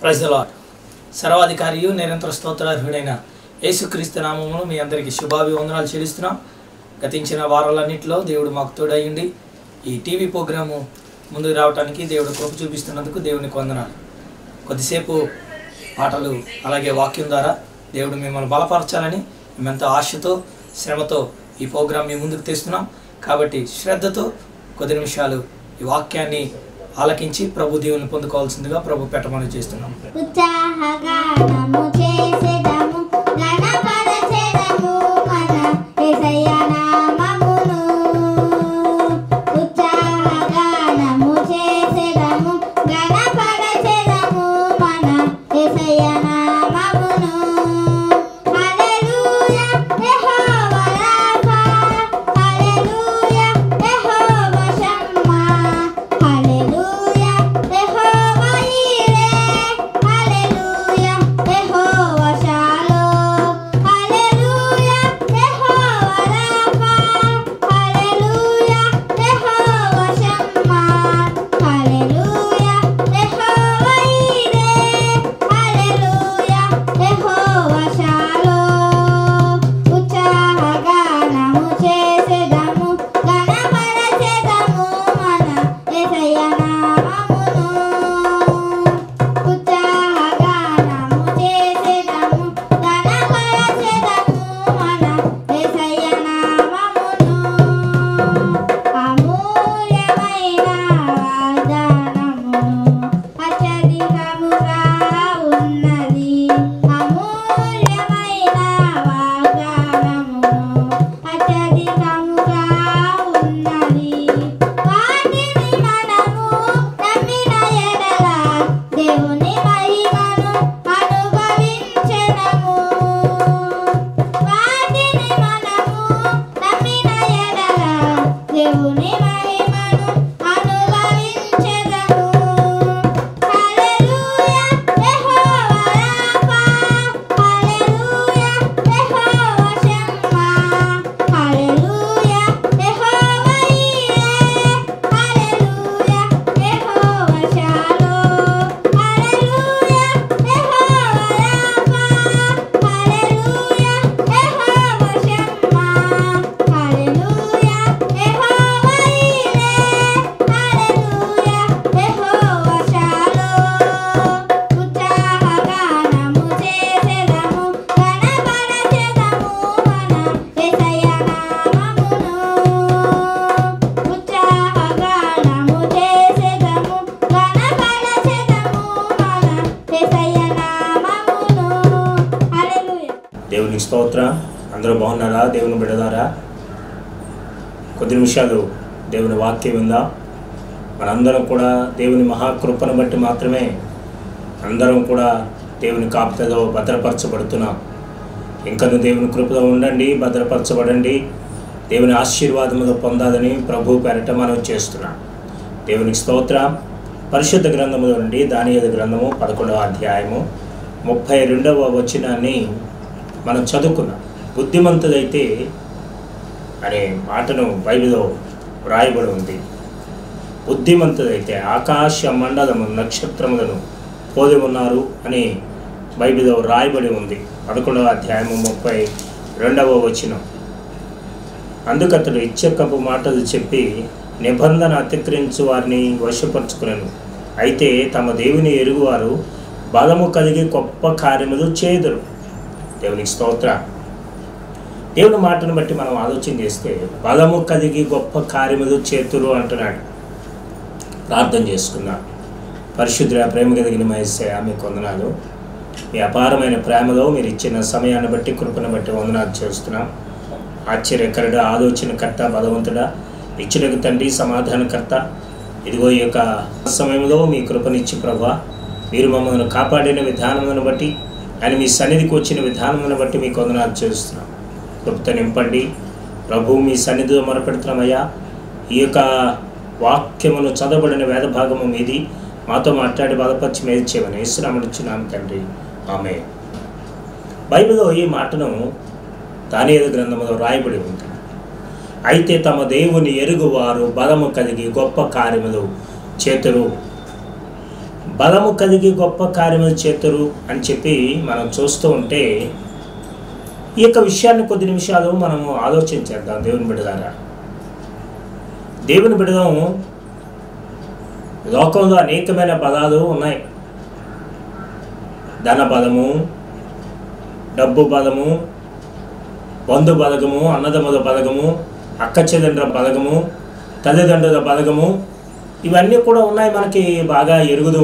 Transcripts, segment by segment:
Praise the lord సర్వాధికారియు నిరంతర స్తోత్రార్హుడైన యేసుక్రీస్తు నామమును మీ అందరికీ శుభాభివందనాలు చెల్లిస్తున్నాం గతించిన వారాలన్నింటిలో దేవుడు మాకు తోడయ్యండి ఈ టీవీ ప్రోగ్రాము ముందుకు రావడానికి దేవుడు కృప చూపిస్తున్నందుకు దేవునికి వందనాలు కొద్దిసేపు పాటలు అలాగే వాక్యం ద్వారా దేవుడు మిమ్మల్ని బలపరచాలని మేమెంతో ఆశతో శ్రమతో ఈ ప్రోగ్రాం మీ ముందుకు తెస్తున్నాం కాబట్టి శ్రద్ధతో కొద్ది నిమిషాలు ఈ వాక్యాన్ని ఆలకించి ప్రభు దేవుని పొందుకోవాల్సిందిగా ప్రభు పెట్టమని చేస్తున్నాం ఉత్సాహగానము చేసెదము గణపరచెదము మన యేసయ్య నామమును ఉత్సాహగానము చేసెదము గణపరచెదము మన యేసయ్య నామమును హల్లెలూయా Jehovah Rapha hallelujah Jehovah Shammah hallelujah Jehovah Jireh hallelujah Jehovah Shalom hallelujah Jehovah Rapha hallelujah Jehovah Shammah hallelujah Jehovah Jireh hallelujah Jehovah shalom ఉత్సాహగానము చేసెదము గణపరచెదము మన యేసయ్య నామమును ఉత్సాహగానము చేసెదము గణపరచెదము మన యేసయ్య నామమును అమూల్యమైన వాగ్దానమును అత్యధికముగా ఉన్నది అమూల్యమైన వాగ్దానమును అత్యధికముగా ఉన్నది వాటిని మనము నమ్మిన ఎడల దేవుని మహిమను అనుభవించెదము వాటిని మనము నమ్మిన ఎడల దేవుని మహిమను అనుభవించెదము హల్లెలూయా Jehovah Rapha hallelujah Jehovah Shammah hallelujah Jehovah Jireh hallelujah Jehovah Shalom hallelujah Jehovah Rapha hallelujah Jehovah Shammah hallelujah Jehovah Jireh hallelujah Jehovah shalom ఉత్సాహగానము చేసెదము గణపరచెదము మన యేసయ్య నామమును ఉత్సాహగానము చేసెదము గణపరచెదము మన యేసయ్య నామమును హల్లెలూయా దేవునికి స్తోత్ర అందరూ బాగున్నారా దేవుని బిడదారా కొద్ది నిమిషాలు దేవుని వాక్యం ఉందా మనందరం కూడా దేవుని మహాకృపను బట్టి మాత్రమే అందరం కూడా దేవుని కాపుతలో భద్రపరచబడుతున్నాం ఇంకను దేవుని కృపలో ఉండండి భద్రపరచబడండి దేవుని ఆశీర్వాదములు పొందాలని ప్రభు పెరట మనం చేస్తున్నాం దేవునికి స్తోత్ర పరిశుద్ధ గ్రంథములో నుండి దానియలు గ్రంథము పదకొండవ అధ్యాయము ముప్పై రెండవ వచనాన్ని మనం చదువుకున్నాం బుద్ధిమంతుడైతే అనే మాటను బైబిల్లో వ్రాయబడి ఉంది బుద్ధిమంతుడైతే ఆకాశ మండలము నక్షత్రములను పోలి ఉన్నారు అని బైబిల్లో రాయబడి ఉంది పదకొండవ అధ్యాయము ముప్పై రెండవ వచనం అందుకతడు ఇచ్చకపు మాటలు చెప్పి నిబంధన అతిక్రమించు వారిని వశపరుచుకునేను అయితే తమ దేవుని ఎరుగువారు బలము కలిగి గొప్ప కార్యములు చేదురు దేవునికి స్తోత్ర దేవుని మాటను బట్టి మనం ఆలోచన చేస్తే బలము కలిగి గొప్ప కార్యములు చేతురు అంటున్నాడు ప్రార్థన చేసుకుందాం పరిశుద్ధ ప్రేమ కలిగిన మహేశ్వర ఆమె కొందనాలు మీ అపారమైన ప్రేమలో మీరు ఇచ్చిన సమయాన్ని బట్టి కృపను బట్టి వందనాలు చేస్తున్నాం ఆశ్చర్యకరుడు ఆలోచనకర్త బలవంతుడా ఇచ్చుటకు తండ్రి సమాధానకర్త ఇదిగో ఈ యొక్క సమయంలో మీ కృపనిచ్చి ప్రభా మీరు మమ్మల్ని కాపాడిన విధానమును బట్టి ఆయన మీ సన్నిధికి వచ్చిన విధానమును బట్టి మీకు వందనాలు చేస్తున్నాం కృపతో నింపండి ప్రభు మీ సన్నిధిలో మొరపెడుతున్నామయ్యా ఈ యొక్క వాక్యమును చదవబడిన వేద భాగము మీది మాతో మాట్లాడి బలపరిచి మేల్చేయమని ఇస్తున్నామనిచ్చున్నాము తండ్రి ఆమె బైబిల్లో ఈ మాటను దానియేలు గ్రంథంలో రాయబడి ఉంది అయితే తమ దేవుని ఎరుగువారు బలము కలిగి గొప్ప కార్యములు చేతురు బలము కలిగి గొప్ప కార్యములు చేతురు అని చెప్పి మనం చూస్తూ ఉంటే ఈ యొక్క విషయాన్ని కొద్ది నిమిషాలు మనము ఆలోచించేద్దాం దేవుని బిడ్డలారా దేవుని బిడదం లోకంలో అనేకమైన బలాలు ఉన్నాయి ధన బలము డబ్బు బలము బంధు బలగము అన్నదమ్ముల బలగము అక్క చెల్లెండ్ర బలగము తల్లిదండ్రుల బలగము ఇవన్నీ కూడా ఉన్నాయి మనకి బాగా ఎరుగుదు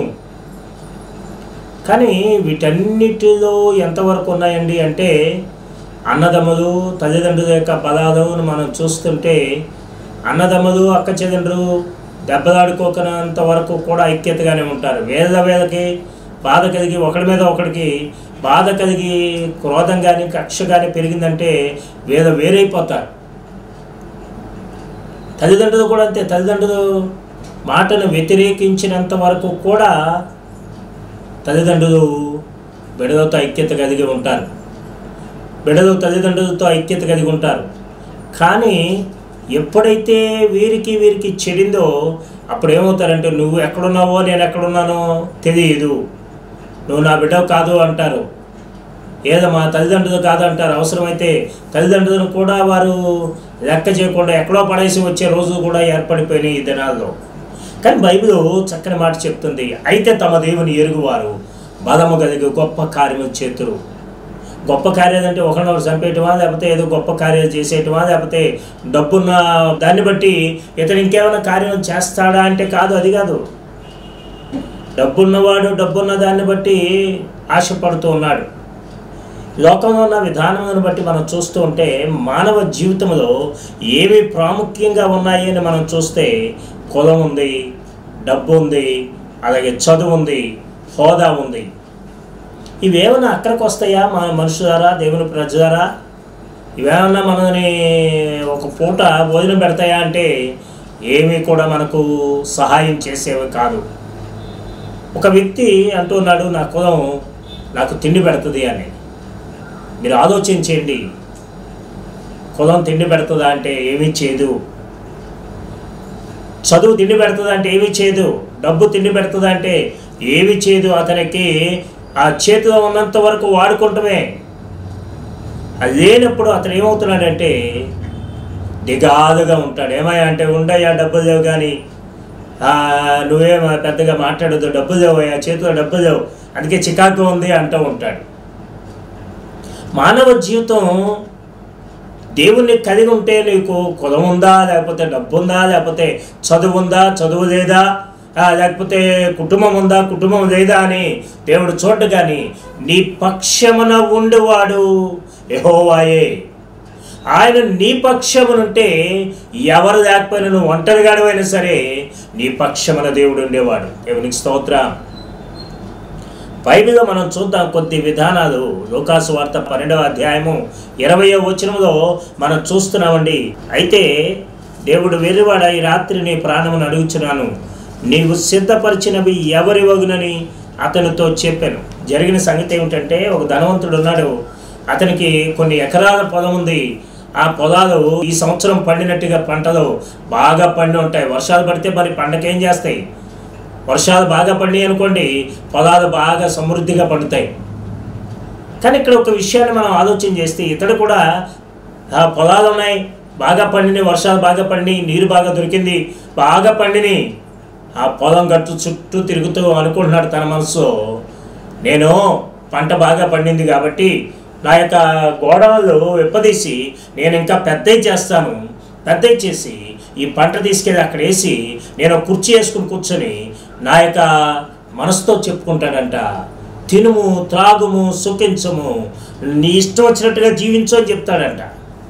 కానీ వీటన్నిటిలో ఎంతవరకు ఉన్నాయండి అంటే అన్నదమ్ములు తల్లిదండ్రుల యొక్క బలాలను మనం చూస్తుంటే అన్నదమ్ములు అక్క చెల్లెండ్రు దెబ్బలాడుకోకనంత వరకు కూడా ఐక్యతగానే ఉంటారు వేల వేలకి బాధ కలిగి ఒకడి మీద ఒకడికి బాధ కలిగి క్రోధం కానీ కక్ష కానీ పెరిగిందంటే వేద వేరైపోతారు తల్లిదండ్రులు కూడా అంతే తల్లిదండ్రులు మాటను వ్యతిరేకించినంత వరకు కూడా తల్లిదండ్రులు బిడలతో ఐక్యత కలిగి ఉంటారు బిడలు తల్లిదండ్రులతో ఐక్యత కలిగి ఉంటారు కానీ ఎప్పుడైతే వీరికి వీరికి చెడిందో అప్పుడు ఏమవుతారంటే నువ్వు ఎక్కడున్నావో నేను ఎక్కడున్నానో తెలియదు నువ్వు నా బిడ్డ కాదు అంటారు ఏదో మా తల్లిదండ్రులు కాదు అంటారు అవసరమైతే తల్లిదండ్రులను కూడా వారు లెక్క చేయకుండా ఎక్కడో పడేసి వచ్చే రోజులు కూడా ఏర్పడిపోయినాయి ఈ దినాల్లో కానీ బైబిల్ చక్కని మాట చెప్తుంది అయితే తమ దేవుని ఎరుగువారు బలము కలిగి గొప్ప కార్యములు చేతురు గొప్ప కార్యాలు అంటే ఒకరినొకరు చంపేయటమా లేకపోతే ఏదో గొప్ప కార్యాలు చేసేయటమా లేకపోతే డబ్బున్న దాన్ని బట్టి ఇతను ఇంకేమైనా కార్యం చేస్తాడా అంటే కాదు అది కాదు డబ్బున్నవాడు డబ్బున్న దాన్ని బట్టి ఆశపడుతూ ఉన్నాడు లోకంలో ఉన్న విధానములను బట్టి మనం చూస్తూ ఉంటే మానవ జీవితంలో ఏవి ప్రాముఖ్యంగా ఉన్నాయి అని మనం చూస్తే కులం ఉంది డబ్బు ఉంది అలాగే చదువు ఉంది హోదా ఉంది ఇవేమన్నా అక్కడికి వస్తాయా మన మనుషులారా దేవుని ప్రజలారా ఇవేమన్నా మనని ఒక పూట భోజనం పెడతాయా అంటే ఏమీ కూడా మనకు సహాయం చేసేవి కాదు ఒక వ్యక్తి అంటున్నాడు నా కులం నాకు తిండి పెడుతుంది అని మీరు ఆలోచించండి కులం తిండి పెడుతుందా అంటే ఏమీ చేయదు చదువు తిండి పెడుతుందా అంటే ఏమీ చేయదు డబ్బు తిండి పెడుతుందా అంటే ఏమీ చేయదు అతనికి ఆ చేతిలో ఉన్నంత వరకు వాడుకుంటమే అది లేనప్పుడు అతను ఏమవుతున్నాడంటే దిగాలుగా ఉంటాడు ఏమయ్యా అంటే ఉండయ్యా డబ్బులు లేవు కానీ "ఆ, నువ్వేం పెద్దగా మాట్లాడద్దు డబ్బులు లేవయ్యా చేతిలో డబ్బులు లేవు అందుకే చికాకు ఉంది అంటూ ఉంటాడు మానవ జీవితం దేవుణ్ణి కలిగి ఉంటే నీకు కులం ఉందా లేకపోతే డబ్బు ఉందా లేకపోతే చదువు ఉందా చదువు లేదా ఆ, లేకపోతే కుటుంబం ఉందా కుటుంబం లేదా అని దేవుడు చూడ్డు కానీ నీ పక్షమున ఉండువాడు యెహోవాయే ఆయన నీ పక్షమునుంటే ఎవరు లేకపోయినా నువ్వు ఒంటరిగాడవైనా సరే నీ పక్షమున దేవుడు ఉండేవాడు దేవునికి స్తోత్రం బైబిల్లో మనం చూద్దాం కొద్ది విధానాలు లోకాసు వార్త పన్నెండవ అధ్యాయము ఇరవయో వచనంలో మనం చూస్తున్నామండి అయితే దేవుడు వెర్రివాడ ఈ రాత్రి నీ ప్రాణమును అడుగుచున్నాను నీవు సిద్ధపరిచినవి ఎవరి వగునని అతనితో చెప్పాను జరిగిన సంగతి ఏమిటంటే ఒక ధనవంతుడు ఉన్నాడు అతనికి కొన్ని ఎకరాల పొలం ఉంది ఆ పొలాలు ఈ సంవత్సరం పండినట్టుగా పంటలు బాగా పండి ఉంటాయి వర్షాలు పడితే మరి పండకేం చేస్తాయి వర్షాలు బాగా పండి అనుకోండి పొలాలు బాగా సమృద్ధిగా పండుతాయి కానీ ఇక్కడ ఒక విషయాన్ని మనం ఆలోచన చేస్తే ఇతడు కూడా ఆ పొలాలు ఉన్నాయి బాగా పండినాయి వర్షాలు బాగా పండి నీరు బాగా దొరికింది బాగా పండిని ఆ పొలం గట్టు చుట్టూ తిరుగుతూ అనుకుంటున్నాడు తన మనసు నేను పంట బాగా పండింది కాబట్టి నా యొక్క గోడలు విప్పదీసి నేను ఇంకా పెద్దవి చేస్తాను పెద్దవి చేసి ఈ పంట తీసుకెళ్ళి అక్కడ వేసి నేను ఒక కుర్చీ వేసుకుని కూర్చొని నా యొక్క మనసుతో చెప్పుకుంటాడంట తినుము త్రాగుము సుఖించము నీ ఇష్టం వచ్చినట్టుగా జీవించు అని చెప్తాడంట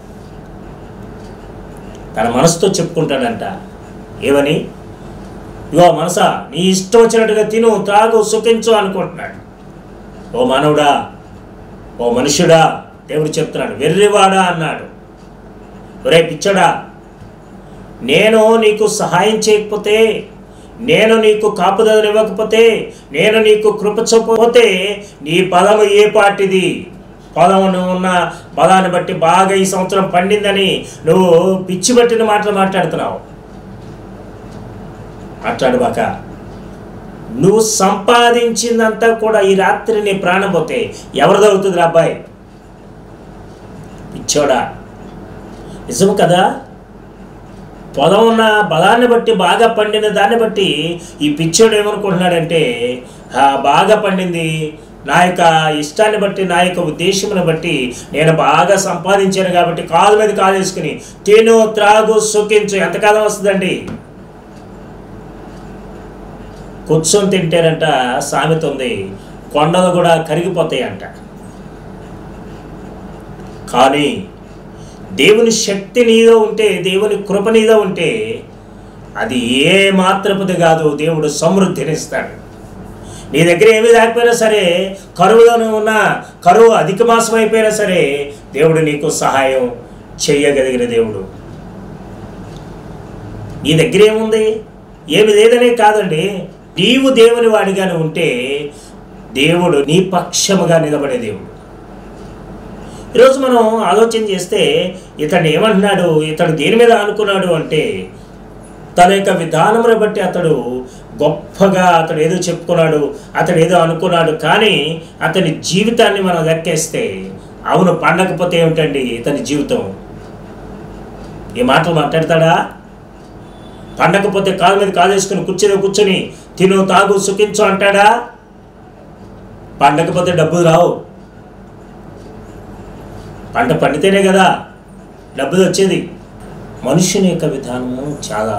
తన మనసుతో చెప్పుకుంటాడంట ఏమని ఇగో మనసా నీ ఇష్టం వచ్చినట్టుగా తిను త్రాగు సుఖించు అనుకుంటున్నాడు ఓ మానవుడా ఓ మనుష్యుడా దేవుడు చెప్తున్నాడు వెర్రివాడా అన్నాడు ఒరే పిచ్చడా నేను నీకు సహాయం చేయకపోతే నేను నీకు కాపుదలను ఇవ్వకపోతే నేను నీకు కృప చూపకపోతే నీ బలము ఏ పాటిది పొలం నువ్వు ఉన్న బలాన్ని బట్టి బాగా ఈ సంవత్సరం పండిందని నువ్వు పిచ్చి పట్టిన మాటలు మాట్లాడుతున్నావు మాట్లాడుబాక నువ్వు సంపాదించిందంతా కూడా ఈ రాత్రి నీ ప్రాణం పోతే ఎవరు దొరుకుతుంది రా అబ్బాయి ఇచ్చోడా నిజం కదా పొలం ఉన్న బలాన్ని బట్టి బాగా పండిన దాన్ని బట్టి ఈ పిచ్చోడు ఏమనుకుంటున్నాడంటే "ఆ, బాగా పండింది నా యొక్క ఇష్టాన్ని బట్టి నా యొక్క ఉద్దేశమును బట్టి నేను బాగా సంపాదించాను కాబట్టి కాలు మీద కాలు వేసుకుని తిను త్రాగు సుఖించు ఎంతకాలం వస్తుందండి కూర్చొని తింటేనంట సామెత ఉంది కొండలు కూడా కరిగిపోతాయి అంట కానీ దేవుని శక్తి నీలో ఉంటే దేవుని కృప నీలో ఉంటే అది ఏ మాత్రపుది కాదు దేవుడు సమృద్ధినిస్తాడు నీ దగ్గర ఏమీ లేకపోయినా సరే కరువులోనే ఉన్న కరువు అధిక మాసం అయిపోయినా సరే దేవుడు నీకు సహాయం చేయగలిగిన దేవుడు నీ దగ్గర ఏముంది ఏమి లేదనే కాదండి నీవు దేవుని వాడిగానే ఉంటే దేవుడు నీ పక్షముగా నిలబడే దేవుడు ఈరోజు మనం ఆలోచన చేస్తే ఇతడు ఏమంటున్నాడు ఇతడు దేని మీద అనుకున్నాడు అంటే తన యొక్క విధానమును బట్టి అతడు గొప్పగా అతడు ఏదో చెప్పుకున్నాడు అతడు ఏదో అనుకున్నాడు కానీ అతని జీవితాన్ని మనం లెక్కేస్తే అవును పండకపోతే ఏమిటండి ఇతని జీవితం ఈ మాటలు మాట్లాడతాడా పండకపోతే కాలు మీద కాలు వేసుకుని కూర్చొని కూర్చొని తిను తాగు సుఖించు అంటాడా పండకపోతే డబ్బులు రావు పంట పండితేనే కదా డబ్బులు వచ్చేది మనుషుని యొక్క విధానము చాలా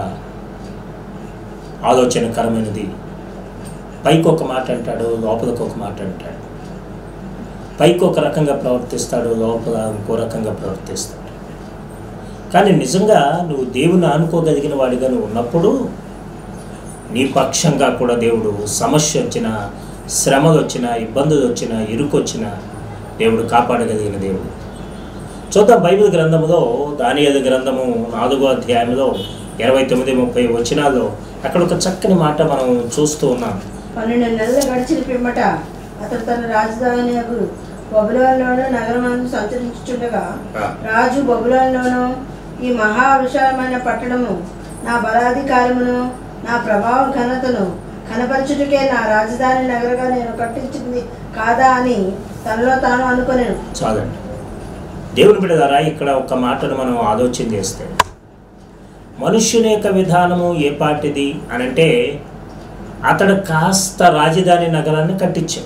ఆలోచనకరమైనది పైకి ఒక మాట అంటాడు లోపలికి ఒక మాట అంటాడు పైకి ఒక రకంగా ప్రవర్తిస్తాడు లోపల ఇంకో రకంగా ప్రవర్తిస్తాడు కానీ నిజంగా నువ్వు దేవుని ఆనుకోగలిగిన వాడిగా నువ్వు ఉన్నప్పుడు నీ పక్షంగా కూడా దేవుడు సమస్య వచ్చిన శ్రమలు వచ్చిన ఇబ్బందులు వచ్చిన ఇరుకు వచ్చిన దేవుడు కాపాడగలిగిన దేవుడు చూద్దాం బైబిల్ గ్రంథములో దానియలు గ్రంథము నాలుగో అధ్యాయంలో ఇరవై తొమ్మిది ముప్పై వచనాల్లో అక్కడ ఒక చక్కని మాట మనం చూస్తూ ఉన్నాం పన్నెండు నెలలు గడిచిన పిమ్మట అతడు తన రాజధాని బబులోనులోను నగరమందు సంచరించుచుండగా ఆ. రాజు బబులోనులోను ఈ మహా విశాలమైన పట్టణము నా బలాధికారమును నా ప్రభావ ఘనతను కనపరచుటకే నా రాజధాని నగరగా నేను కట్టించింది కాదా అని తనలో తాను అనుకొనెను చాలండి దేవుని బిడ్డదారా ఇక్కడ ఒక మాటను మనం ఆలోచన చేస్తే మనుష్యుని యొక్క విధానము ఏ పాటిది అని అంటే అతడు కాస్త రాజధాని నగరాన్ని కట్టించాడు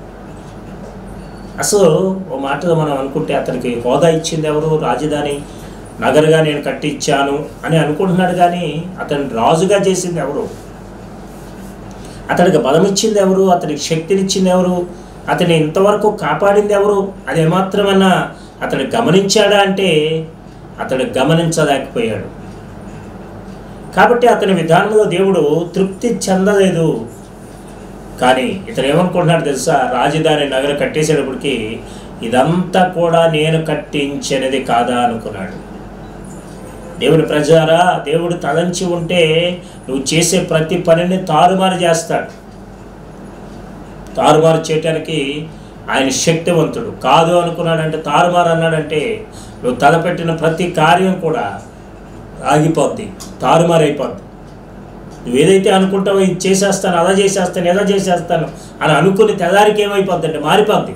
అసలు ఓ మాటలో మనం అనుకుంటే అతనికి హోదా ఇచ్చింది ఎవరు రాజధాని నగరుగా నేను కట్టించాను అని అనుకుంటున్నాడు కానీ అతను రాజుగా చేసింది ఎవరు అతడికి బలం ఇచ్చింది ఎవరు అతనికి శక్తినిచ్చింది ఎవరు అతని ఇంతవరకు కాపాడింది ఎవరు అది ఏమాత్రమన్నా అతడు గమనించాడా అంటే అతడు గమనించలేకపోయాడు కాబట్టి అతని విధానంలో దేవుడు తృప్తి చెందలేదు కానీ ఇతను ఏమనుకుంటున్నాడు తెలుసా రాజధాని నగరం కట్టేసేటప్పటికి ఇదంతా కూడా నేను కట్టించినది కాదా అనుకున్నాడు దేవుని ప్రజారా దేవుడు తలంచి ఉంటే నువ్వు చేసే ప్రతి పనిని తారుమారు చేస్తాడు తారుమారు చేయటానికి ఆయన శక్తివంతుడు కాదు అనుకున్నాడంటే తారుమారు అన్నాడంటే నువ్వు తలపెట్టిన ప్రతి కార్యం కూడా ఆగిపోద్ది తారుమారు అయిపోద్ది నువ్వు ఏదైతే అనుకుంటావో ఇది చేసేస్తాను అలా చేసేస్తాను ఎలా చేసేస్తాను అని అనుకుని తెల్లారికి ఏమైపోద్ది అంటే మారిపోద్ది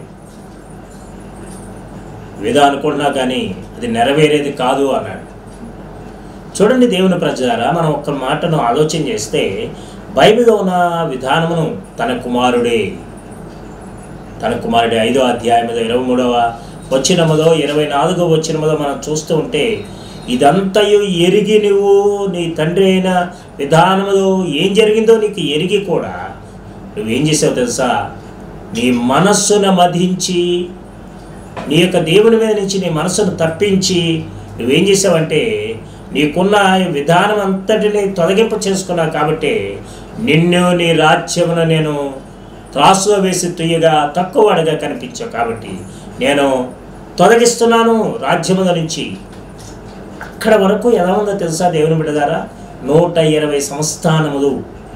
ఏదో అనుకుంటున్నా కానీ అది నెరవేరేది కాదు అన్నాడు చూడండి దేవుని ప్రజలారా మనం ఒక్క మాటను ఆలోచన చేస్తే బైబిల్లో ఉన్న విధానమును తన కుమారుడే తన కుమారుడే ఐదో అధ్యాయములో ఇరవై మూడవ వచ్చినములో ఇరవై నాలుగో వచ్చినములో మనం చూస్తూ ఉంటే ఇదంతయు ఎరిగి నువ్వు నీ తండ్రి అయిన విధానములో ఏం జరిగిందో నీకు ఎరిగి కూడా నువ్వేం చేసావు తెలుసా నీ మనస్సును మధించి నీ యొక్క దేవుని మీద నుంచి నీ మనసును తప్పించి నువ్వేం చేసావంటే నీకున్న ఈ విధానం అంతటిని తొలగింపు చేసుకున్నావు కాబట్టి నిన్ను నీ రాజ్యమును నేను త్రాసులో వేసి తుయ్యగా తక్కువవాడిగా కనిపించావు కాబట్టి నేను తొలగిస్తున్నాను రాజ్యముల నుంచి అక్కడ వరకు ఎలా ఉందో తెలుసా దేవుని బిడ్డదారా నూట ఇరవై సంస్థానములు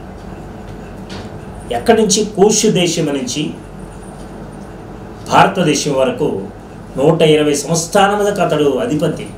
ఎక్కడి నుంచి కూషు దేశం నుంచి భారతదేశం వరకు నూట ఇరవై సంస్థానములకు అతడు అధిపతి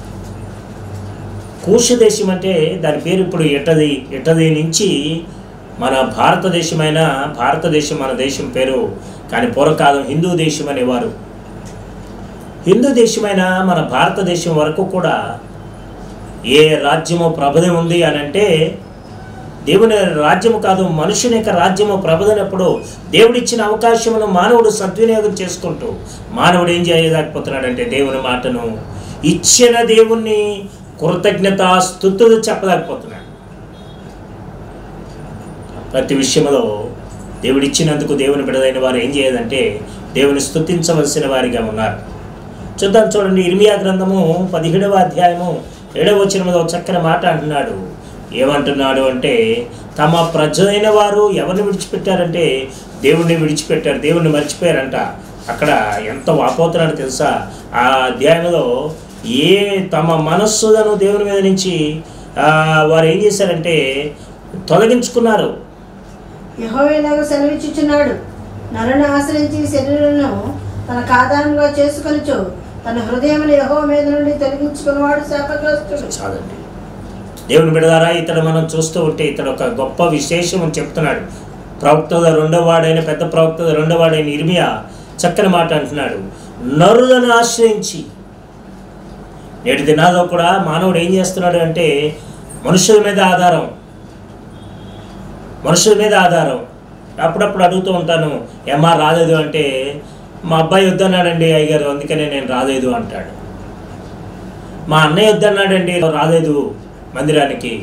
కూష దేశం అంటే దాని పేరు ఇప్పుడు ఇటది ఇటది నుంచి మన భారతదేశమైన భారతదేశం మన దేశం పేరు కానీ పూర్వకాలం హిందూ దేశం అనేవారు హిందూ దేశమైన మన భారతదేశం వరకు కూడా ఏ రాజ్యము ప్రబలి ఉంది అని అంటే దేవుని రాజ్యము కాదు మనుషుని యొక్క రాజ్యము ప్రబలినప్పుడు దేవుడిచ్చిన అవకాశమును మానవుడు సద్వినియోగం చేసుకుంటూ మానవుడు ఏం చేయలేకపోతున్నాడంటే దేవుని మాటను ఇచ్చిన దేవుణ్ణి కృతజ్ఞత స్థుతులు చెప్పలేకపోతున్నాడు ప్రతి విషయంలో దేవుడిచ్చినందుకు దేవుని బిడదైన వారు ఏం చేయదంటే దేవుని స్తుతించవలసిన వారిగా ఉన్నారు చూద్దాం చూడండి ఇర్మియా గ్రంథము పదిహేడవ అధ్యాయము ఏడవ వచనములో చక్కని మాట అంటున్నాడు ఏమంటున్నాడు అంటే తమ ప్రజలైన వారు ఎవరిని విడిచిపెట్టారంటే దేవుణ్ణి విడిచిపెట్టారు దేవుణ్ణి మర్చిపోయారంట అక్కడ ఎంత వాపోతున్నాడో తెలుసా ఆ అధ్యాయంలో ఏ తమ మనస్సులను దేవుని మీద నుంచి ఆ, వారు ఏం చేశారంటే తొలగించుకున్నారు యహోవేలాగా సెలవిచ్చుచున్నాడు నరుని ఆశ్రయించి శరీరులను తన కాదానంగా చేసుకొనుచు తన హృదయమును యహో మీద నుండి తొలగించుకున్నవాడు శాపగ్రస్తుడు చాలండి దేవుని బిడదారా ఇతడు మనం చూస్తూ ఉంటే ఇతడు ఒక గొప్ప విశేషం అని చెప్తున్నాడు ప్రవక్తల రెండవ వాడైన పెద్ద ప్రవక్తల రెండవ వాడైన ఇర్మియా చక్కని మాట అంటున్నాడు నరులను ఆశ్రయించి నేటి దినాల్లో కూడా మానవుడు ఏం చేస్తున్నాడు అంటే మనుషుల మీద ఆధారం మనుషుల మీద ఆధారం అప్పుడప్పుడు అడుగుతూ ఉంటాను ఏమా రాలేదు అంటే మా అబ్బాయి వద్దన్నాడండి అయ్యగారు అందుకనే నేను రాలేదు అంటాడు మా అన్నయ్య వద్దన్నాడండి రాలేదు మందిరానికి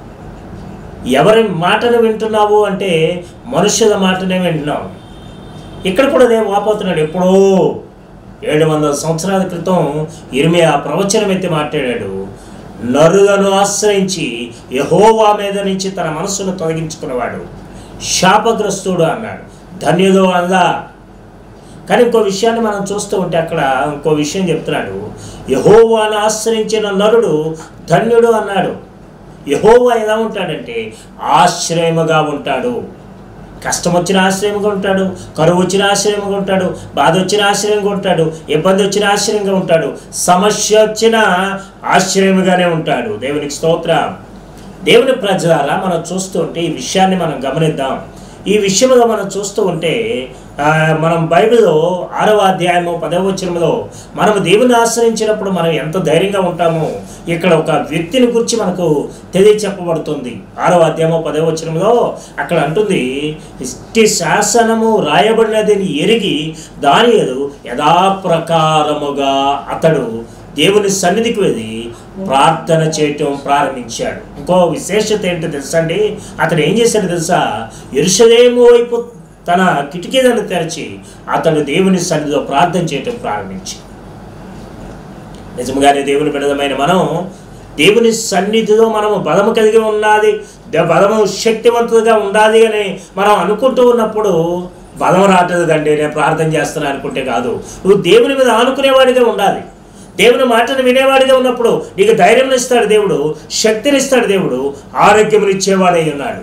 ఎవరి మాటను వింటున్నావు అంటే మనుషుల మాటనే వింటున్నావు ఇక్కడ కూడా నేను వాపోతున్నాడు ఎప్పుడో ఏడు వందల సంవత్సరాల క్రితం ఇరిమే ఆ ప్రవచనం ఎత్తి మాట్లాడాడు నరులను ఆశ్రయించి యహోవా మీద నుంచి తన మనస్సును తొలగించుకున్నవాడు శాపగ్రస్తుడు అన్నాడు ధన్యుడు అల్లా కానీ ఇంకో విషయాన్ని మనం చూస్తూ ఉంటే అక్కడ ఇంకో విషయం చెప్తున్నాడు యహోవాను ఆశ్రయించిన నరుడు ధన్యుడు అన్నాడు యహోవా ఎలా ఉంటాడంటే ఆశ్రయముగా ఉంటాడు కష్టం వచ్చిన ఆశ్రయంగా ఉంటాడు కరువు వచ్చిన ఆశ్రయంగా ఉంటాడు బాధ వచ్చిన ఆశ్రయంగా ఉంటాడు ఇబ్బంది వచ్చిన ఆశ్రయంగా ఉంటాడు సమస్య వచ్చిన ఆశ్రయముగానే ఉంటాడు దేవునికి స్తోత్రం దేవుని ప్రజలారా మనం చూస్తూ ఉంటే ఈ విషయాన్ని మనం గమనిద్దాం ఈ విషయంలో మనం చూస్తూ ఉంటే ఆ, మనం బైబిల్లో ఆరవ అధ్యాయము పదవ వచనంలో మనం దేవుని ఆశ్రయించినప్పుడు మనం ఎంత ధైర్యంగా ఉంటామో ఇక్కడ ఒక వ్యక్తిని గురించి మనకు తెలియచెప్పబడుతుంది ఆరవ అధ్యాయము పదవ వచనంలో అక్కడ అంటుంది ఇష్టి శాసనము రాయబడినదని ఎరిగి దాని యథాప్రకారముగా అతడు దేవుని సన్నిధికి వెళ్ళి ప్రార్థన చేయటం ప్రారంభించాడు ఇంకో విశేషత ఏంటో తెలుసా అండి అతడు ఏం చేశాడు తెలుసా ఎరుసలేము వైపు తన కిటికీలను తెరచి అతడు దేవుని సన్నిధిలో ప్రార్థన చేయటం ప్రారంభించాడు నిజంగానే దేవుని బిడదమైన మనం దేవుని సన్నిధిలో మనము బలము కలిగి ఉన్నది ద- బలము శక్తివంతులుగా ఉండాలి అని మనం అనుకుంటూ ఉన్నప్పుడు బలం రావట్లేదు కండి నేను ప్రార్థన చేస్తాను అనుకుంటే కాదు నువ్వు దేవుని మీద ఆనుకునేవాడిగా ఉండాలి దేవుని మాటను వినేవాడిగా ఉన్నప్పుడు నీకు ధైర్యం ఇస్తాడు దేవుడు శక్తిని ఇస్తాడు దేవుడు ఆరోగ్యమునిచ్చేవాడై ఉన్నాడు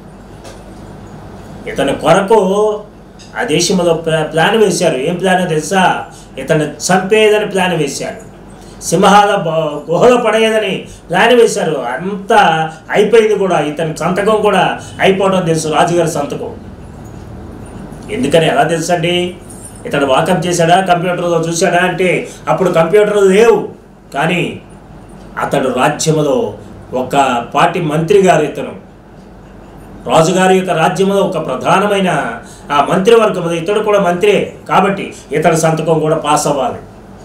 ఇతని కొరకు ఆ దేశంలో ప్లా- ప్లాన్ వేశారు ఏం ప్లాన్ తెలుసా ఇతన్ని చంపేదని ప్లాన్ వేశారు సింహాల బ- గుహలో పడేదని ప్లాన్ వేశారు అంతా అయిపోయింది కూడా ఇతని సంతకం కూడా అయిపోవడం తెలుసు రాజుగారి సంతకం ఎందుకని ఎలా తెలుసండి ఇతడు వాకప్ చేశాడా కంప్యూటర్లో చూశాడా అంటే అప్పుడు కంప్యూటర్లు లేవు కానీ అతడు రాజ్యములో ఒక పార్టీ మంత్రి గారు ఇతను రాజుగారి యొక్క రాజ్యంలో ఒక ప్రధానమైన ఆ మంత్రివర్గంలో ఇతడు కూడా మంత్రే కాబట్టి ఇతడి సంతకం కూడా పాస్ అవ్వాలి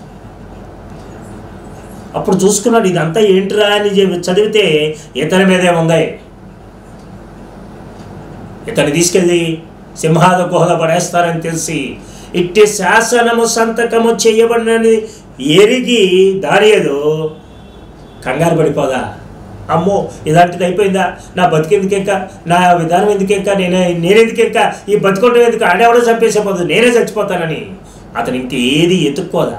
అప్పుడు చూసుకున్నాడు ఇదంతా ఏంటిరా అని చెప్పి చదివితే ఇతని మీదే ఉంది ఇతన్ని తీసుకెళ్ళి సింహాల గుహల పడేస్తారని తెలిసి ఇట్టి శాసనము సంతకము చేయబడినది ఎరిగి దానియదు కంగారు పడిపోదా అమ్మో ఇలాంటిది అయిపోయిందా నా బతికెందుకు ఇంకా నా విధానం ఎందుకు ఇంకా నేను నేనెందుకు ఇంకా ఈ బతుకోవడం ఎందుకు ఆడేవాడో చంపేసేపోదు నేనే చచ్చిపోతానని అతను ఇంక ఏది ఎత్తుక్కోదా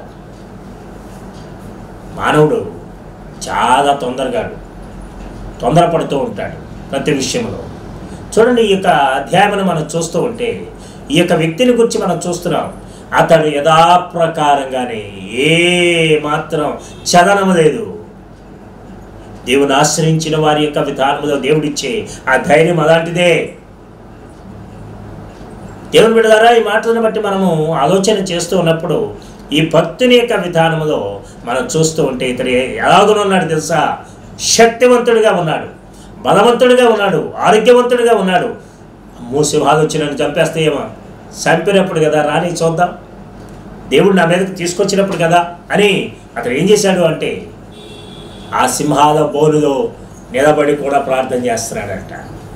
మానవుడు చాలా తొందరగాడు తొందరపడుతూ ఉంటాడు ప్రతి విషయంలో చూడండి ఈ యొక్క అధ్యాయమును మనం చూస్తూ ఉంటే ఈ యొక్క వ్యక్తిని గురించి మనం చూస్తున్నాం అతడు యథాప్రకారంగానే ఏ మాత్రం చదనము లేదు దేవుని ఆశ్రయించిన వారి యొక్క విధానంలో దేవుడిచ్చే ఆ ధైర్యం అలాంటిదే దేవుని బిడ్డలారా ఈ మాటలను బట్టి మనము ఆలోచన చేస్తూ ఉన్నప్పుడు ఈ భక్తుని యొక్క విధానంలో మనం చూస్తూ ఉంటే ఇతడు ఎలాగునున్నాడు తెలుసా శక్తివంతుడిగా ఉన్నాడు బలవంతుడిగా ఉన్నాడు ఆరోగ్యవంతుడిగా ఉన్నాడు అమ్మో సింహాలు వచ్చి నన్ను చంపేస్తే ఏమో చంపినప్పుడు కదా రాని చూద్దాం దేవుడు నా మీదకి తీసుకొచ్చినప్పుడు కదా అని అతడు ఏం చేశాడు అంటే ఆ సింహాల బోనులో నిలబడి కూడా ప్రార్థన చేస్తున్నాడంట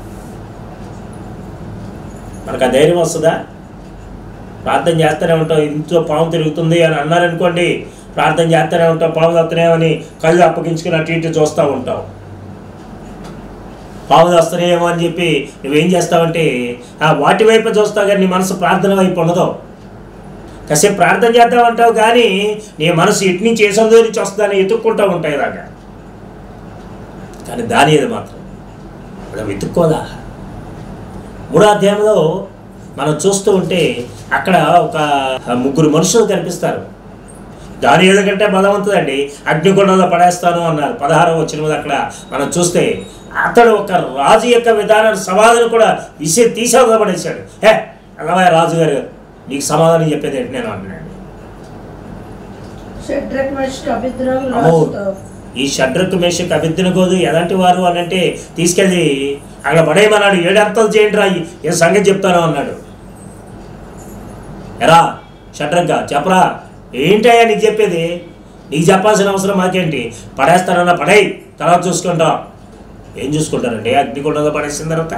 మనకు ఆ ధైర్యం వస్తుందా ప్రార్థన చేస్తూనే ఉంటాం ఇంట్లో పాము తిరుగుతుంది అని అన్నారనుకోండి ప్రార్థన చేస్తూనే ఉంటాం పాము వస్తున్నాయని కళ్ళు అప్పగించుకుని అటు ఇటు చూస్తూ ఉంటాం పాములు వస్తున్నాయేమో అని చెప్పి నువ్వేం చేస్తావంటే ఆ వాటి వైపు చూస్తావు కానీ నీ మనసు ప్రార్థన వైపు ఉండదు కాసేపు ప్రార్థన చేద్దామంటావు కానీ నీ మనసు ఇటు నుంచి ఏ సందో నుంచి వస్తుందని ఎత్తుక్కుంటూ ఉంటాయి దాకా కానీ దాని ఏది మాత్రం అలా వెతుక్కోదా మూడో అధ్యాయంలో మనం చూస్తూ ఉంటే అక్కడ ఒక ముగ్గురు మనుషులు కనిపిస్తారు దాని ఏదంటే బలవంతుడండి అగ్నిగుండంలో పడేస్తాను అన్నారు పదహారవ వచ్చిన అక్కడ మనం చూస్తే అతడు ఒక రాజు యొక్క విధాన సమాధానం కూడా విసి తీసేవదా పడేశాడు హే అలవాయ రాజు గారు నీకు సమాధానం చెప్పేది ఏంటి నేను అన్నాడు షడ్రక్ మనిషికి అభిద్రోహం అమ్మో రాజుతో ఈ షడ్రకు మేషకు అభిద్రగోదు ఎలాంటి వారు అని అంటే తీసుకెళ్ళి అక్కడ పడేయమన్నాడు ఏడు అర్థాలు చేయండి రా ఏ సంగతి చెప్తాను అన్నాడు ఎరా షడ్రగ్గా చెప్పరా ఏంటయ్యా నీకు చెప్పేది నీకు చెప్పాల్సిన అవసరం మాకేంటి పడేస్తానన్నా పడేయి తర్వాత చూసుకుంటాం ఏం చూసుకుంటారండి అగ్నిగుండంలో పడేసిన తర్వాత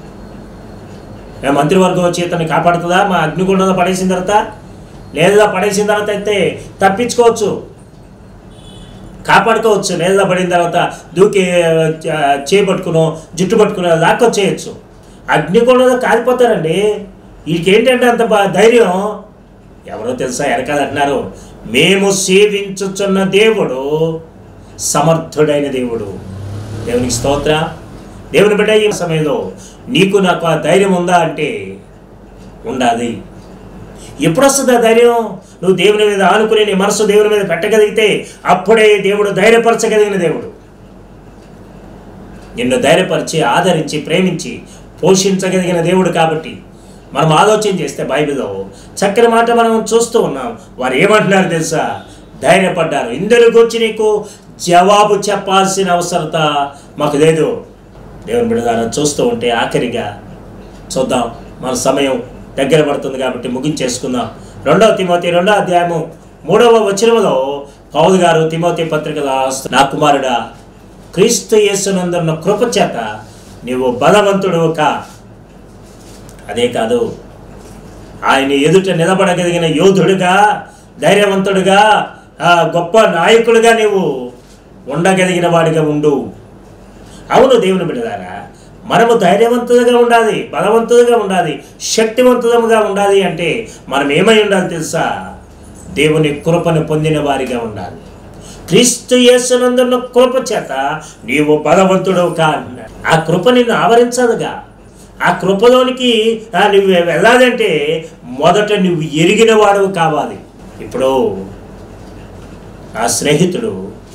ఏ మంత్రివర్గం వచ్చి ఇతన్ని కాపాడుతుందా మా అగ్నిగుండంలో పడేసిన తర్వాత లేదా పడేసిన తర్వాత అయితే తప్పించుకోవచ్చు కాపాడుకోవచ్చు నేల పడిన తర్వాత దూకి చ- చేయి పట్టుకునో జుట్టు పట్టుకునో లాక్కొచ్చేయచ్చు అగ్నిగుండంలో కాలిపోతారండి వీడికి ఏంటంటే అంత బా- ధైర్యం ఎవరో తెలుసా వెనకాల అంటున్నారు మేము సేవించుచున్న దేవుడు సమర్థుడైన దేవుడు దేవునికి స్తోత్ర దేవుని బిడ్డ ఈ సమయంలో నీకు నాకు ఆ ధైర్యం ఉందా అంటే ఉండాలి ఎప్పుడు వస్తుంది ఆ ధైర్యం నువ్వు దేవుని మీద ఆనుకుని నీ మనసు దేవుని మీద పెట్టగలిగితే అప్పుడే దేవుడు ధైర్యపరచగలిగిన దేవుడు నిన్ను ధైర్యపరిచి ఆదరించి ప్రేమించి పోషించగలిగిన దేవుడు కాబట్టి మనం ఆలోచన చేస్తే బైబిల్లో చక్కని మాట మనం చూస్తూ ఉన్నాం వారు ఏమంటున్నారు తెలుసా ధైర్యపడ్డారు ఇందులో గురించి నీకు జవాబు చెప్పాల్సిన అవసరత మాకు లేదు దేవుని బిడ్డ చూస్తూ ఉంటే ఆఖరిగా చూద్దాం మన సమయం దగ్గర పడుతుంది కాబట్టి ముగించేసుకుందాం రెండవ తిమోతి రెండవ అధ్యాయము మూడవ వచనములో పౌలు గారు తిమోతి పత్రిక రాస్తూ, నా కుమారుడా క్రీస్తు యేసునందున్న కృప చేత నీవు బలవంతుడు కా అదే కాదు ఆయన ఎదుట నిలబడగలిగిన యోధుడుగా ధైర్యవంతుడుగా ఆ గొప్ప నాయకుడిగా నీవు ఉండగలిగిన వాడిగా ఉండు అవును దేవుని బిడ్డదారా మనము ధైర్యవంతులుగా ఉండాలి బలవంతులుగా ఉండాలి శక్తివంతులుగా ఉండాలి అంటే మనం ఏమై ఉండాలి తెలుసా దేవుని కృపను పొందిన వారిగా ఉండాలి క్రీస్తు యేసునందున్న కృప చేత నీవు బలవంతుడు కా అన్నాడు. ఆ కృప నిన్ను ఆవరించదుగా ఆ కృపలోనికి ఆ, నువ్వు వెళ్ళాలంటే మొదట నువ్వు ఎరిగిన వాడు కావాలి ఇప్పుడు ఆ స్నేహితుడు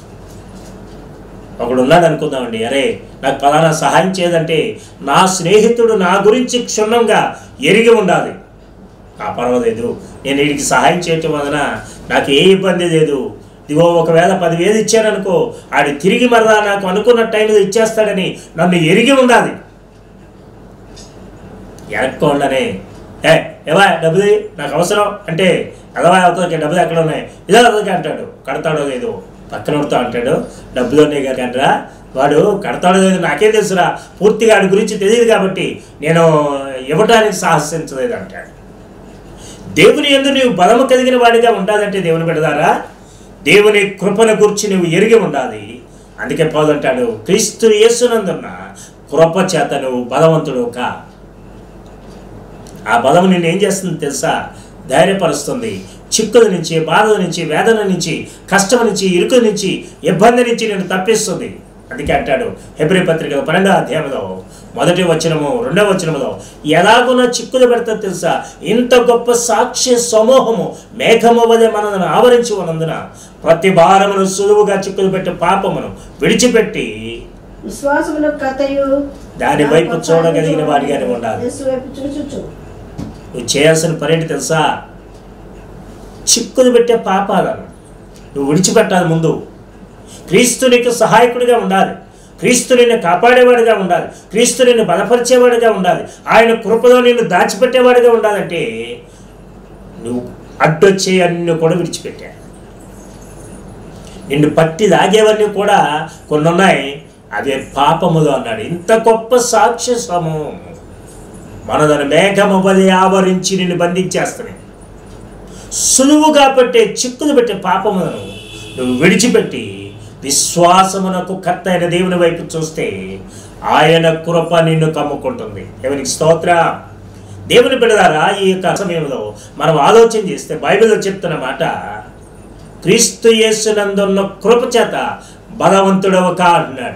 ఒకడు ఉన్నాడు అనుకుందామండి అరే నాకు పలానా సహాయం చేయదంటే నా స్నేహితుడు నా గురించి క్షుణ్ణంగా ఎరిగి ఉండాలి ఆ పర్వాలేదు నేను వీడికి సహాయం చేయటం వలన నాకు ఏ ఇబ్బంది లేదు ఇదిగో ఒకవేళ పదివేలు ఇచ్చాననుకో ఆడి తిరిగి మరలా నాకు అనుకున్న టైంలో ఇచ్చేస్తాడని నన్ను ఎరిగి ఉండాలి ఎరక్కోండనే ఏ ఏవా డబ్బులు ఇయ్యి, నాకు అవసరం అంటే ఎదవా అవుతుంది డబ్బులు ఎక్కడ ఉన్నాయి ఇదే అవుతుంది అంటాడు కడతాడో లేదో పక్కన ఉడతా అంటాడు డబ్బులు ఉన్నాయి కంటరా వాడు కడతాడో లేదో నాకేం తెలుసురా పూర్తిగా వాడి గురించి తెలియదు కాబట్టి నేను ఇవ్వటానికి సాహసించలేదు అంటాడు దేవుని ఎందు నీవు బలము కలిగిన వాడిగా ఉండాలంటే దేవుని పెడదారా దేవుని కృపను గురించి నువ్వు ఎరిగి ఉండాలి అందుకే పౌలు అంటాడు క్రీస్తు యేసునందున్న కృప చేత నువ్వు బలవంతుడు కా ఆ బలం నిన్ను ఏం చేస్తుంది తెలుసా ధైర్యపరుస్తుంది చిక్కుల నుంచి బాధల నుంచి వేదన నుంచి కష్టం నుంచి ఇరుకు నుంచి ఇబ్బంది నుంచి నేను తప్పిస్తుంది అందుకే అంటాడు హెబ్రి పత్రిక పన్నెండో అధ్యాయంలో మొదటి వచనము రెండవ వచనములో ఎలాగున చిక్కులు పెడతా తెలుసా ఇంత గొప్ప సాక్ష్య సమూహము మేఘము వలె మనల్ని ఆవరించి ఉన్నందున ప్రతి భారమును సులువుగా చిక్కులు పెట్టి పాపమును విడిచిపెట్టి విశ్వాసమును కథయు దాని వైపు చూడగలిగిన వాడిగానే ఉండాలి. యేసు వైపు చూచుచు నువ్వు చేయాల్సిన పని ఏంటి తెలుసా చిక్కులు పెట్టే పాపాలను నువ్వు విడిచిపెట్టాలి ముందు క్రీస్తు నీకు సహాయకుడిగా ఉండాలి క్రీస్తు నిన్ను కాపాడేవాడిగా ఉండాలి క్రీస్తు నిన్ను బలపరిచేవాడిగా ఉండాలి ఆయన కృపలో నిన్ను దాచిపెట్టేవాడిగా ఉండాలంటే నువ్వు అడ్డొచ్చే అన్ని కూడా విడిచిపెట్టా నిన్ను పట్టి లాగేవన్నీ కూడా కొన్ని ఉన్నాయి అదే పాపములు అన్నాడు ఇంత గొప్ప సాక్ష్య సమూహం మనదని మేఘము వలె ఆవరించి నిన్ను బంధించేస్తున్నాయి సులువుగా పెట్టే చిక్కులు పెట్టే పాపములను నువ్వు విడిచిపెట్టి విశ్వాసమునకు కర్త అయిన దేవుని వైపు చూస్తే ఆయన కృప నిన్ను కమ్ముకుంటుంది దేవునికి స్తోత్ర దేవుని బిడదారా ఈ యొక్క సమయంలో మనం ఆలోచన చేస్తే బైబిల్లో చెప్తున్న మాట క్రీస్తు యేసునందున్న కృప చేత బలవంతుడవక అంటున్నాడు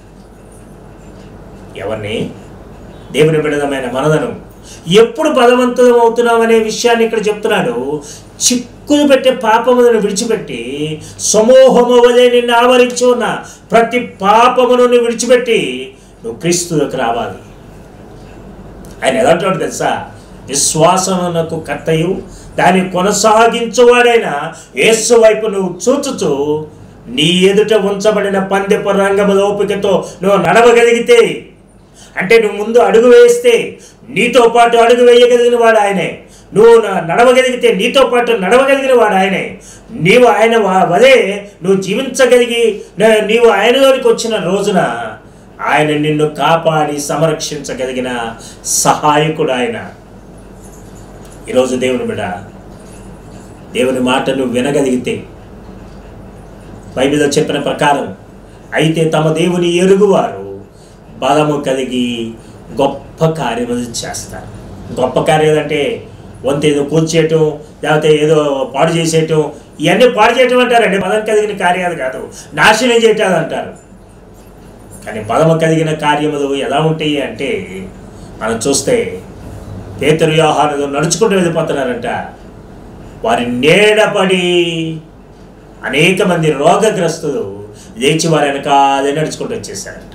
ఎవరిని దేవుని బిడదమైన మనదను ఎప్పుడు బలవంతం అవుతున్నాం అనే విషయాన్ని ఇక్కడ చెప్తున్నాడు చిక్కులు పెట్టే పాపములను విడిచిపెట్టి సమూహము వలె నిన్ను ఆవరించి ఉన్న ప్రతి పాపమును నువ్వు విడిచిపెట్టి నువ్వు క్రీస్తులకు రావాలి ఆయన ఎలాంటి తెలుసా విశ్వాసమునకు కర్తయు దాన్ని కొనసాగించువాడైన యేసు వైపు నువ్వు చూచుచు నీ ఎదుట ఉంచబడిన పందెపు రంగముల ఓపికతో నువ్వు నడవగలిగితే అంటే నువ్వు ముందు అడుగు వేస్తే నీతో పాటు అడుగు వేయగలిగిన వాడు ఆయనే నువ్వు న- నడవగలిగితే నీతో పాటు నడవగలిగిన వాడు ఆయనే నీవు ఆయన వా- వలె నువ్వు జీవించగలిగి న- నీవు ఆయనలోనికి వచ్చిన రోజున ఆయన నిన్ను కాపాడి సంరక్షించగలిగిన సహాయకుడు ఆయన ఈరోజు దేవుని బిడ దేవుని మాట నువ్వు వినగలిగితే బైబిల్లో చెప్పిన ప్రకారం అయితే తమ దేవుని ఎరుగువారు బలము కలిగి గొప్ప కార్యములు చేస్తారు గొప్ప కార్యాలు అంటే వంత ఏదో కూర్చేయటం లేకపోతే ఏదో పాడు చేసేయటం ఇవన్నీ పాడు చేయటం అంటారండి బలం కలిగిన కార్యాలు కాదు నాశనం చేయటాలు అంటారు కానీ బలము కలిగిన కార్యములు ఎలా ఉంటాయి అంటే మనం చూస్తే పేతురు వ్యవహారంలో నడుచుకుంటూ వెళ్ళిపోతున్నారంట వారి నీడపడి అనేక మంది రోగగ్రస్తులు లేచి వారి వెనకాలే నడుచుకుంటూ వచ్చేసారంట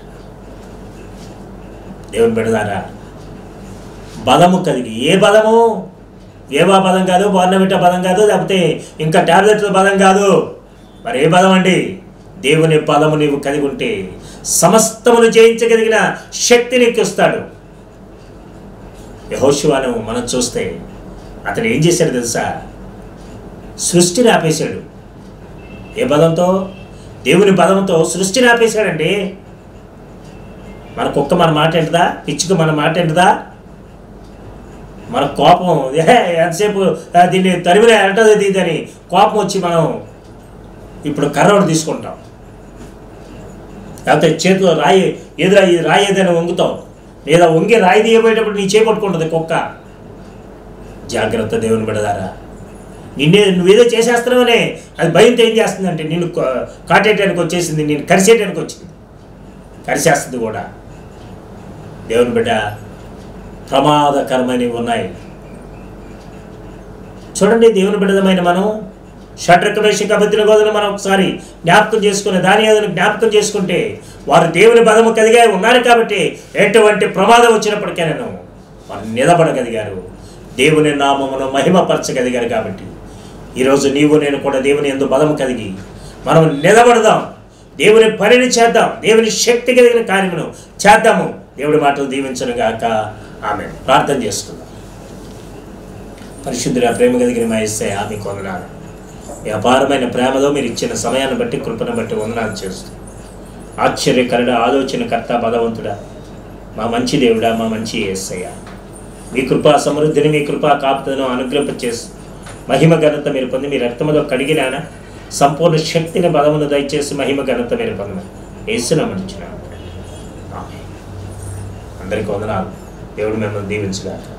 దేవుని బిడదారా బలము కలిగి ఏ బలము ఏవా బలం కాదు బోర్నమిట బలం కాదు లేకపోతే ఇంకా టాబ్లెట్ల బలం కాదు మరి ఏ బలం అండి దేవుని బలము నీవు కలిగి ఉంటే సమస్తమును జయించగలిగిన శక్తి నీకు ఇస్తాడు యహోశివాను మనం చూస్తే అతను ఏం చేశాడు తెలుసా సృష్టిని ఆపేశాడు ఏ బలంతో దేవుని బలంతో సృష్టిని ఆపేశాడండి మన కుక్క మన మాట ఏంటదా పిచ్చుక మన మాట ఏంటదా మన కోపం ఏ ఎంతసేపు ఆ, దీన్ని తరిమిన ఎంటది అని కోపం వచ్చి మనం ఇప్పుడు కర్రోడు తీసుకుంటాం లేకపోతే చేతిలో రాయి ఎదురా ఇది రాయి ఏదైనా వంగుతాం లేదా వంగి రాయి తీయబోయేటప్పుడు నీ చేపట్టుకుంటుంది కుక్క జాగ్రత్త దేవుని బిడదారా నిన్నే నువ్వేదో చేసేస్తున్నావనే అది భయంతో ఏం చేస్తుందంటే నిన్ను కా- కాటేయటానికి వచ్చేసింది నేను కరిసేయటానికి వచ్చింది కరిసేస్తుంది కూడా దేవుని బిడ్డ ప్రమాదకరమైనవి ఉన్నాయి చూడండి దేవుని బిడ్డమైన మనం షట్రకమేషక భద్ర గోదను మనం ఒకసారి జ్ఞాపకం చేసుకుని దాని ఏదైనా జ్ఞాపకం చేసుకుంటే వారు దేవుని బలము కలిగా ఉన్నారు కాబట్టి ఎటువంటి ప్రమాదం వచ్చినప్పటికైనా వారు నిలబడగలిగారు దేవుని నామమును మహిమపరచగలిగారు కాబట్టి ఈరోజు నీవు నేను కూడా దేవుని ఎందు బలము కలిగి మనం నిలబడదాం దేవుని పనిని చేద్దాం దేవుని శక్తి కలిగిన కార్యమును చేద్దాము దేవుడి మాటలు దీవించను గాక ఆమె ప్రార్థన చేసుకుందాం పరిశుద్ధుల ప్రేమ కలిగిన మా ఇస్తే ఆమె కొందనాలు ఈ అపారమైన ప్రేమలో మీరు ఇచ్చిన సమయాన్ని బట్టి కృపను బట్టి వందనాలు చేస్తూ ఆశ్చర్యకరుడ ఆలోచనకర్త బలవంతుడా మా మంచి దేవుడా మా మంచి ఏసయ్య మీ కృపా సమృద్ధిని మీ కృపా కాపుతను అనుగ్రహింపచేసి మహిమ ఘనత మీరు పొంది మీ రక్తములో కడిగినాన సంపూర్ణ శక్తిని బలమును దయచేసి మహిమ ఘనత మీరు పొందమని వేసిన అందరికీ వందనాలు దేవుడు మిమ్మల్ని దీవించగాక